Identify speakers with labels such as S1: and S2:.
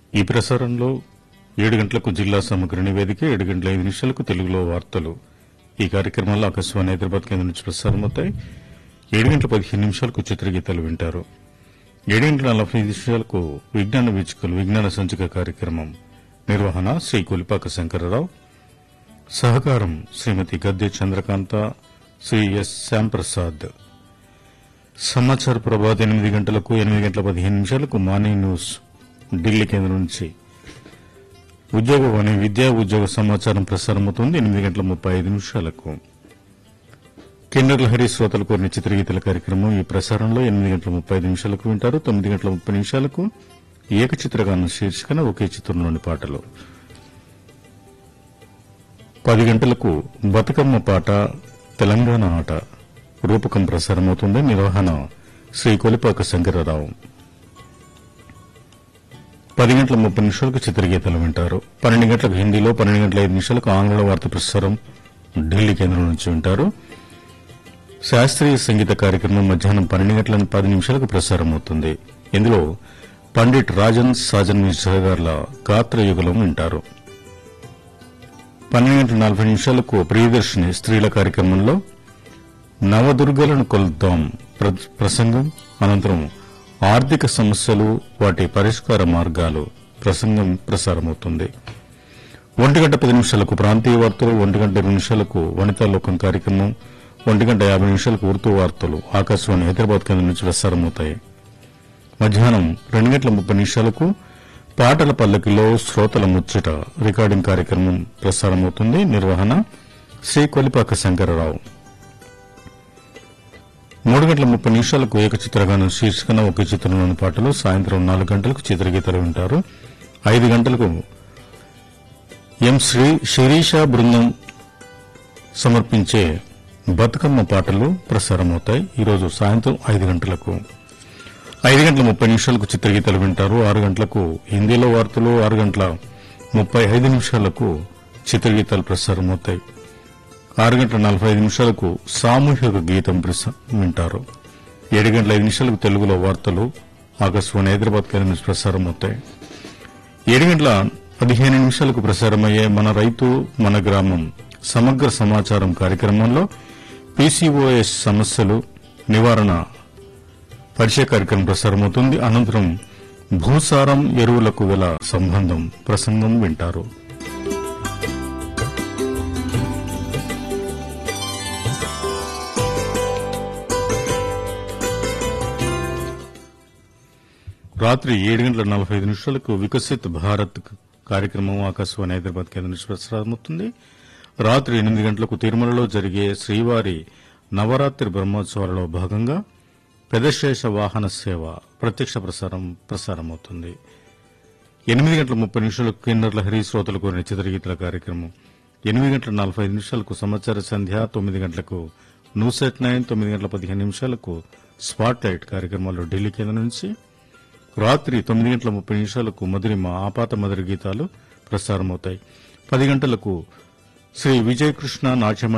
S1: ఈ ప్రసారంలో ఏడు గంటలకు జిల్లా సమగ్ర నివేదిక ఏడు గంటల ఐదు నిమిషాలకు తెలుగులో వార్తలు ఈ కార్యక్రమంలో ఆకాశవాణి హైదరాబాద్ కేంద్రం నుంచి ప్రసారమవుతాయి ఏడు గంటల పదిహేను నిమిషాలకు చిత్రగీతాలు వింటారు ఏడు గంటల నలభై ఐదు నిమిషాలకు విజ్ఞాన వీచికలు విజ్ఞాన సంచిక కార్యక్రమం నిర్వహణ శ్రీ కొలిపాక శంకరరావు సహకారం శ్రీమతి గద్దె చంద్రకాంత శ్రీ ఎస్ శ్యాంప్రసాద్ సమాచార ప్రభాత్ ఎనిమిది గంటలకు ఎనిమిది గంటల పదిహేను నిమిషాలకు మార్నింగ్ న్యూస్ ఢిల్లీ కేంద్రం నుంచి ఉద్యోగవాణి విద్యా ఉద్యోగ సమాచారం ప్రసారమవుతుంది ఎనిమిది గంటల ముప్పై ఐదు నిమిషాలకు కిన్నర్ లహరి శ్రోతలు కోరిన చిత్రగీతల కార్యక్రమం ఈ ప్రసారంలో ఎనిమిది గంటల ముప్పై ఐదు నిమిషాలకు వింటారు తొమ్మిది గంటల ముప్పై నిమిషాలకు ఏకచిత్రగానం శీర్షికన ఒకే చిత్రంలోని పాటలు పది గంటలకు బతుకమ్మ పాట తెలంగాణ ఆట రూపకం ప్రసారమవుతుంది నిర్వహణ శ్రీ కొలిపాక శంకరరావు పది గంటల ముప్పై నిమిషాలకు చిత్రగీతాలు వింటారు పన్నెండు గంటలకు హిందీలో పన్నెండు గంటల ఐదు నిమిషాలకు ఆంగ్ల వార్త ప్రసారం ఢిల్లీ కేంద్రం నుంచి వింటారు శాస్త్రీయ సంగీత కార్యక్రమం మధ్యాహ్నం పన్నెండు గంటల పది నిమిషాలకు ప్రసారం అవుతుంది ఇందులో పండిట్ రాజన్ సాజన్ మిశ్రా గార్ల గాత్ర యుగలం వింటారు పన్నెండు గంటల నలభై నిమిషాలకు ప్రియదర్శిని స్త్రీల కార్యక్రమంలో నవదుర్గలను కొలుద్దాం ప్ర- ప్రసంగం అనంతరం ఆర్థిక సమస్యలు వాటి పరిష్కార మార్గాలు ప్రసంగం ప్రసారమవుతుంది ఒంటి గంట పది నిమిషాలకు ప్రాంతీయ వార్తలు ఒంటి గంట ఇరవై నిమిషాలకు వనితా లోకం కార్యక్రమం ఒంటి గంట యాభై నిమిషాలకు ఉర్దూ వార్తలు ఆకాశవాణి హైదరాబాద్ కేంద్రం నుంచి ప్రసారమవుతాయి మధ్యాహ్నం రెండు గంటల ముప్పై నిమిషాలకు పాటల పల్లకిలో శ్రోతల ముచ్చట రికార్డింగ్ కార్యక్రమం ప్రసారమవుతుంది నిర్వహణ శ్రీ కొలిపాక శంకరరావు మూడు గంటల ముప్పై నిమిషాలకు ఏకచిత్రగానం శీర్షికన ఒకే చిత్రంలోని పాటలు సాయంత్రం నాలుగు గంటలకు చిత్రగీతాలు వింటారు ఐదు గంటలకు ఎం శ్రీ శిరీష బృందం సమర్పించే బతుకమ్మ పాటలు ప్రసారమవుతాయి ఈరోజు సాయంత్రం ఐదు గంటలకు ఐదు గంటల ముప్పై నిమిషాలకు చిత్రగీతాలు వింటారు ఆరు గంటలకు హిందీలో వార్తలు ఆరు గంటల ముప్పై ఐదు నిమిషాలకు చిత్రగీతాలు ప్రసారమవుతాయి ఆరు గంటల నలభై ఐదు నిమిషాలకు సామూహిక గీతం ప్రస- వింటారు ఏడు గంటల ఐదు నిమిషాలకు తెలుగులో వార్తలు ఆకాశవాణి హైదరాబాద్ కేంద్రం నుంచి ప్రసారమవుతాయి ఏడు గంటల పదిహేను నిమిషాలకు ప్రసారమయ్యే మన రైతు మన గ్రామం సమగ్ర సమాచారం కార్యక్రమంలో పీసీఓఎస్ సమస్యలు నివారణ పరిచయ కార్యక్రమం ప్రసారమవుతుంది అనంతరం భూసారం ఎరువులకు గల సంబంధం ప్రసంగం వింటారు రాత్రి ఏడు గంటల నలభై ఐదు నిమిషాలకు వికసిత్ భారత్ కార్యక్రమం ఆకాశవాణి హైదరాబాద్ కేంద్రం నుంచి ప్రసారమవుతుంది రాత్రి ఎనిమిది గంటలకు తిరుమలలో జరిగే శ్రీవారి నవరాత్రి బ్రహ్మోత్సవాలలో భాగంగా పెదశేష వాహన సేవ ప్రత్యక్ష ప్రసారం ప్రసారమవుతుంది ఎనిమిది గంటల ముప్పై నిమిషాలకు కిన్నర్ లహరి శ్రోతలు కోరిన చిత్రగీతల కార్యక్రమం ఎనిమిది గంటల నలభై ఐదు నిమిషాలకు సమాచార సంధ్య తొమ్మిది గంటలకు న్యూస్ ఎట్ నైన్ తొమ్మిది గంటల పదిహేను నిమిషాలకు స్పాట్ లైట్ కార్యక్రమాలు ఢిల్లీ కేంద్రం నుంచి రాత్రి తొమ్మిది గంటల ముప్పై నిమిషాలకు మధురిమ ఆపాత మధుర గీతాలు ప్రసారమవుతాయి పది గంటలకు శ్రీ విజయకృష్ణ నాట్య